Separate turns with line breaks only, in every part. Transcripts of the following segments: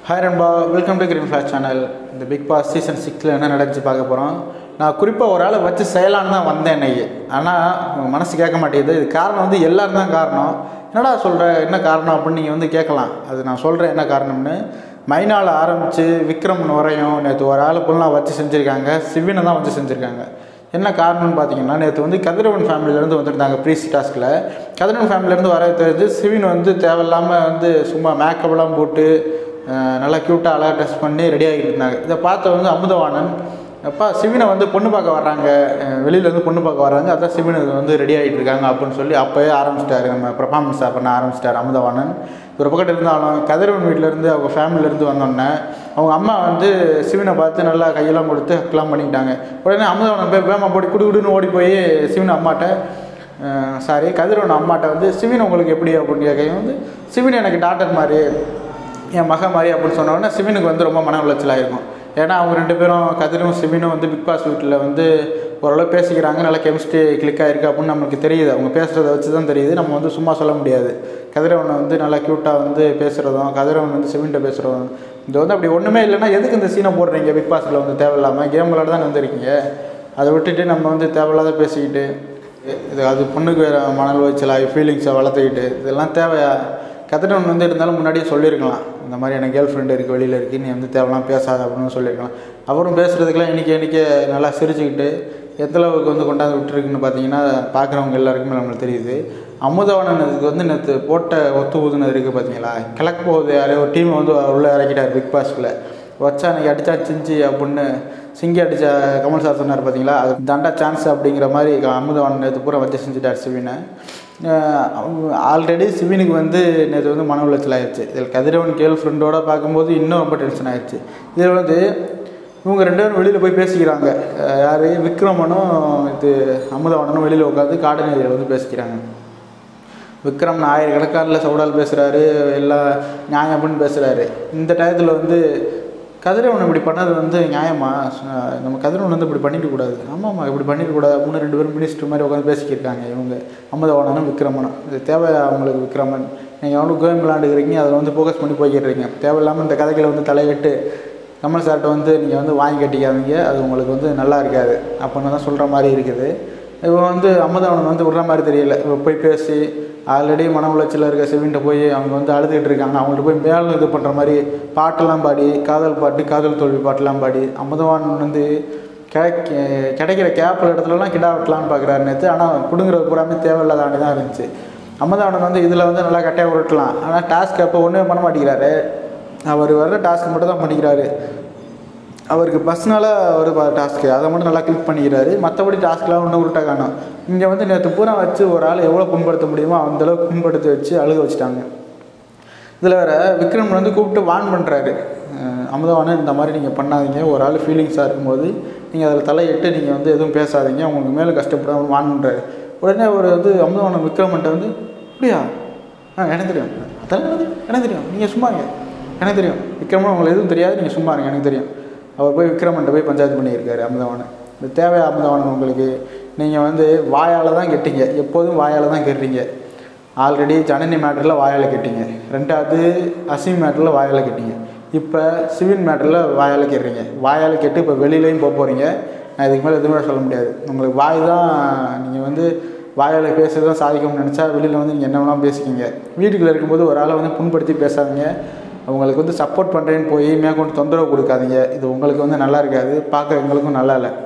Hi நண்பா welcome to green flash channel இந்த big boss season சிக்ஸில் என்ன நடந்துச்சு பார்க்க போகிறோம் நான் குறிப்பாக ஒரு ஆளை வச்சு செய்யலான்னு தான் வந்தேன் இன்னைக்கு ஆனால் உங்கள் மனசு கேட்க மாட்டேங்குது இது காரணம் வந்து எல்லாரும் தான் காரணம் என்னடா சொல்கிற என்ன காரணம் அப்படின்னு நீங்கள் வந்து கேட்கலாம் அது நான் சொல்கிறேன் என்ன காரணம்னு மைனால் ஆரம்பித்து விக்ரம்னு வரையும் நேற்று ஒரு ஆளை ஃபுல்லாக வச்சு செஞ்சுருக்காங்க சிவினை தான் வச்சு செஞ்சுருக்காங்க என்ன காரணம்னு பார்த்தீங்கன்னா நேற்று வந்து கதிரவன் ஃபேமிலியிலேருந்து வந்துருந்தாங்க ப்ரீஸ் டாஸ்கில் கதிரவன் ஃபேமிலியிலேருந்து வர தெரிஞ்சு சிவின் வந்து தேவையில்லாமல் வந்து சும்மா மேக்கப்லாம் போட்டு அஹ், நல்லா க்யூட்டாக அழகாக ட்ரெஸ் பண்ணி ரெடி ஆகிட்டு இருந்தாங்க இதை பார்த்த வந்து அமுதவாணன் அப்பா சிவினை வந்து பொண்ணு பார்க்க வர்றாங்க அஹ், வெளியில இருந்து பொண்ணு பார்க்க வர்றாங்க அதான் சிவின் வந்து ரெடி ஆகிட்டு இருக்காங்க அப்படின்னு சொல்லி அப்போயே ஆரம்பிச்சிட்டாரு நம்ம பர்ஃபார்மன்ஸ் பண்ண ஆரம்பிச்சிட்டாரு அமுதவாணன் ஒரு பக்கத்தில் இருந்தாலும் கதிரவன் வீட்டிலேருந்து அவங்க ஃபேமிலியிலேருந்து வந்தோடனே அவங்க அம்மா வந்து சிவனை பார்த்து நல்லா கையெல்லாம் கொடுத்து ஹக்லாம் பண்ணிக்கிட்டாங்க உடனே அமுதவனம் போய் வேமா போடி குடு குடுன்னு ஓடி போய் சிவன் அம்மாட்ட சாரி கதிரவன் அம்மாட்ட வந்து சிவின் உங்களுக்கு எப்படி அப்படின்னு கேட்கையும் வந்து சிவின் எனக்கு டாக்டர் மாதிரி என் மக மாதிரி அப்படின்னு சொன்ன உடனே சிவினுக்கு வந்து ரொம்ப மன உளைச்சலாக இருக்கும் ஏன்னா அவங்க ரெண்டு பேரும் கதிரும் சிவினும் வந்து பிக் பாஸ் வீட்டில் வந்து ஓரளவு பேசிக்கிறாங்க நல்லா கெமிஸ்ட்ரி கிளிக் ஆகிருக்கு அப்படின்னு நமக்கு தெரியுது அவங்க பேசுகிறத வச்சு தான் தெரியுது நம்ம வந்து சும்மா சொல்ல முடியாது கதிரவனை வந்து நல்லா க்யூட்டாக வந்து பேசுகிறதும் கதிரவன் வந்து சிவின்ட்ட பேசுகிறதும் இது வந்து அப்படி ஒன்றுமே இல்லைன்னா எதுக்கு இந்த சீனை போடுறீங்க பிக் பாஸில் வந்து தேவையில்லாமல் கேம் விளையாட தான் வந்திருக்கீங்க அதை விட்டுட்டு நம்ம வந்து தேவையில்லாத பேசிக்கிட்டு இது அது பொண்ணுக்கு வேறு மன உளைச்சலாகி ஃபீலிங்ஸை வளர்த்துக்கிட்டு இதெல்லாம் தேவையா கதிரவன் வந்து இருந்தாலும் முன்னாடியே சொல்லியிருக்கலாம் இந்த மாதிரி எனக்கு கேர்ள் ஃப்ரெண்டு இருக்குது வெளியில் இருக்குது நீ வந்து தேவைலாம் பேசாத அப்படின்னு சொல்லியிருக்கலாம் அவரும் பேசுகிறதுக்கெல்லாம் இன்றைக்கி இன்றைக்கி நல்லா சிரிச்சுக்கிட்டு எந்த அளவுக்கு வந்து கொண்டாந்து விட்டுருக்குன்னு பார்த்தீங்கன்னா பார்க்குறவங்க எல்லாருக்குமே நம்மளுக்கு தெரியுது அமுதவனனுக்கு வந்து நேற்று போட்ட ஒத்து ஊதுனது இருக்குது பார்த்தீங்களா கிழக்கு போகுது யாரோ ஒரு டீமை வந்து உள்ளே இறக்கிட்டார் பிக் பாஸ்க்குள்ளே வச்சா அன்றைக்கி அடித்தா சிஞ்சி அப்படின்னு சிங்கி அடித்த கமல் சார் சொன்னார் பார்த்தீங்களா அது தண்டா சான்ஸ் அப்படிங்கிற மாதிரி அமுதவன் நேற்று பூரா வச்சு செஞ்சுட்டார் சிவினை ஆல்ரெடி சிவினுக்கு வந்து நேற்று வந்து மன உளைச்சல் ஆயிடுச்சு இதில் கதிரவன் கேர்ள் ஃப்ரெண்டோட பார்க்கும்போது இன்னும் ரொம்ப டென்ஷன் ஆயிடுச்சு இதில் வந்து இவங்க ரெண்டு பேரும் வெளியில் போய் பேசிக்கிறாங்க அஹ் யாரு விக்ரமனும் இது அமுதவனனும் வெளியில் உட்காந்து கார்டன் ஏரியாவில் வந்து பேசிக்கிறாங்க விக்ரம் ஆயிரக்கணக்கானில் சவுடால் பேசுகிறாரு எல்லா நியாயம் அப்படின்னு பேசுகிறாரு இந்த டயத்தில் வந்து கதிரவன் இப்படி பண்ணது வந்து நியாயமா அஹ் நம்ம கதிரவன் வந்து இப்படி பண்ணிக்க கூடாது ஆமாம்மா இப்படி பண்ணிக்க கூடாது மூணு ரெண்டு பேரும் மினிஸ்டர் மாதிரி உட்காந்து பேசிக்கிருக்காங்க இவங்க அமுதவாணனும் விக்ரமனும் இது தேவை அவங்களுக்கு விக்ரமன் நீங்கள் எவ்வளோ கேம் விளாண்டுக்கிறீங்க அதில் வந்து ஃபோக்கஸ் பண்ணி போய்க்கிட்டுறீங்க தேவையில்லாமல் இந்த கதைகளை வந்து தலையிட்டு கமல் சார்கிட்ட வந்து நீங்கள் வந்து வாங்கி கட்டிக்காதீங்க அது உங்களுக்கு வந்து நல்லா இருக்காது அப்படின்னு தான் சொல்கிற மாதிரி இருக்குது இவன் வந்து அமுதவனன் வந்து விடுற மாதிரி தெரியல இவன் போய் பேசி ஆல்ரெடி மன உளைச்சலில் இருக்க செவின்ட்ட போய் அவங்க வந்து அழுதுகிட்டு இருக்காங்க அவங்கள்ட்ட போய் மேலும் இது பண்ணுற மாதிரி பாட்டெல்லாம் பாடி காதல் பாட்டு காதல் தோல்வி பாட்டெல்லாம் பாடி அமுதவான் வந்து கிடைக்க கிடைக்கிற கேப்பில் இடத்துலலாம் கிடா வெட்டலான்னு பார்க்குறாரு நேற்று ஆனால் பிடுங்குறது பூராமே தேவையில்லாதாண்டி தான் இருந்துச்சு அமுதவானன் வந்து இதில் வந்து நல்லா கட்டையாக உருட்டலாம் ஆனால் டாஸ்க் அப்போ ஒன்றுமே பண்ண மாட்டேங்கிறாரு அவர் வர்ற டாஸ்க் மட்டும் தான் பண்ணிக்கிறாரு அவருக்கு பர்சனலாக ஒரு டாஸ்க்கு அதை மட்டும் நல்லா கிளிக் பண்ணிக்கிறாரு மற்றபடி டாஸ்க்லாம் ஒன்றும் உருட்டா காணும் இங்கே வந்து நேற்று பூரா வச்சு ஒரு ஆள் எவ்வளோ புண்படுத்த முடியுமோ அந்த அளவுக்கு புண்படுத்தி வச்சு அழுக வச்சுட்டாங்க இதில் வேற விக்ரம் வந்து கூப்பிட்டு வான் பண்ணுறாரு அமுதவானன் இந்த மாதிரி நீங்கள் பண்ணாதீங்க ஒரு ஆள் ஃபீலிங்ஸாக இருக்கும்போது நீங்கள் அதில் தலையிட்டு நீங்கள் வந்து எதுவும் பேசாதீங்க உங்களுக்கு மேலே கஷ்டப்படாமல் வான் பண்ணுறாரு உடனே ஒரு வந்து அமுதவானன் விக்ரமன்ட்ட வந்து அப்படியா ஆ எனக்கு தெரியும் அதெல்லாம் எனக்கு தெரியும். எனக்கு தெரியும் நீங்கள் சும்மா இருங்க எனக்கு தெரியும் விக்ரமன் உங்களுக்கு எதுவும் தெரியாது நீங்கள் சும்மா இருங்க எனக்கு தெரியும் அவர் போய் விக்ரமன்ட்ட போய் பஞ்சாயத்து பண்ணியிருக்காரு அமுதவானன் இந்த தேவை அமுதவானன் உங்களுக்கு நீங்கள் வந்து வாயால் தான் கெட்டீங்க எப்போதும் வாயால் தான் கெட்டுறீங்க ஆல்ரெடி ஜனனி மேட்டரில் வாயால் கெட்டீங்க ரெண்டாவது அசிம் மேட்டரில் வாயால் கெட்டீங்க இப்போ சிவின் மேட்டரில் வாயால் கெட்டுறீங்க வாயால் கெட்டு இப்போ வெளியிலையும் போக போகிறீங்க நான் இதுக்கு மேலே எதுவுமே சொல்ல முடியாது உங்களுக்கு வாய் தான் நீங்கள் வந்து வாயால் பேசுறது தான் சாதிக்கணும்னு நினச்சா வெளியில் வந்து நீங்கள் என்ன வேணாலும் பேசிக்கிங்க வீட்டுக்குள்ளே இருக்கும்போது ஒரு ஆளை வந்து புண்படுத்தி பேசாதீங்க அவங்களுக்கு வந்து சப்போர்ட் பண்ணுறேன்னு போய் மேற்கொண்டு தொந்தரவு கொடுக்காதீங்க இது உங்களுக்கு வந்து நல்லா இருக்காது பார்க்க எங்களுக்கும் நல்லா இல்லை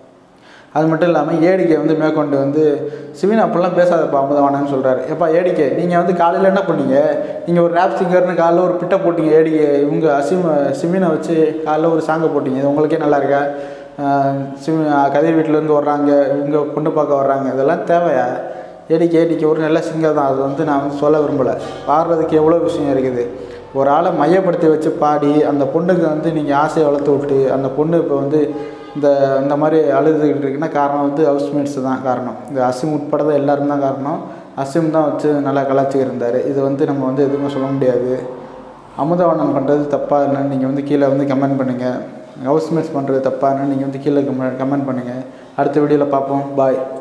அது மட்டும் இல்லாமல் ஏடிகே வந்து மேற்கொண்டு வந்து சிவின் அப்படிலாம் பேசாதப்பா அமுதவானன்னு சொல்கிறாரு எப்பா ஏடிகே நீங்கள் வந்து காலையில் என்ன பண்ணீங்க நீங்கள் ஒரு ரேப் சிங்கர்னு காலைல ஒரு பிட்டை போட்டீங்க ஏடிகே இவங்க அசிம் சிவினை வச்சு காலைல ஒரு சாங்கை போட்டீங்க இது உங்களுக்கே நல்லா இருக்கா ஆஹ் சிவி கதிர் வீட்டிலேருந்து வர்றாங்க இவங்க பொண்ணு பார்க்க வர்றாங்க இதெல்லாம் தேவையா ஏடிக்கே ஏடிக்கே ஒரு நல்ல சிங்கர் தான் அது வந்து நான் வந்து சொல்ல விரும்பலை பாடுறதுக்கு எவ்வளோ விஷயம் இருக்குது ஒரு ஆளை மையப்படுத்தி வச்சு பாடி அந்த பொண்ணுக்கு வந்து நீங்கள் ஆசையை வளர்த்து விட்டு அந்த பொண்ணு இப்போ வந்து இந்த இந்த மாதிரி அழுதுகிட்டு இருக்குன்னா காரணம் வந்து ஹவுஸ்மேட்ஸ் தான் காரணம் இந்த அசிம் உட்பட தான் எல்லாரும் தான் காரணம் அசிம் தான் வச்சு நல்லா கலாச்சிக்கிட்டு இருந்தார் இது வந்து நம்ம வந்து எதுவுமே சொல்ல முடியாது அமுதவாணன் பண்ணுறது தப்பாக என்னன்னு நீங்கள் வந்து கீழே வந்து கமெண்ட் பண்ணுங்கள் ஹவுஸ்மேட்ஸ் பண்ணுறது தப்பாக என்னன்னு நீங்கள் வந்து கீழே கமெண்ட் பண்ணுங்கள் அடுத்த வீடியோவில் பார்ப்போம் பாய்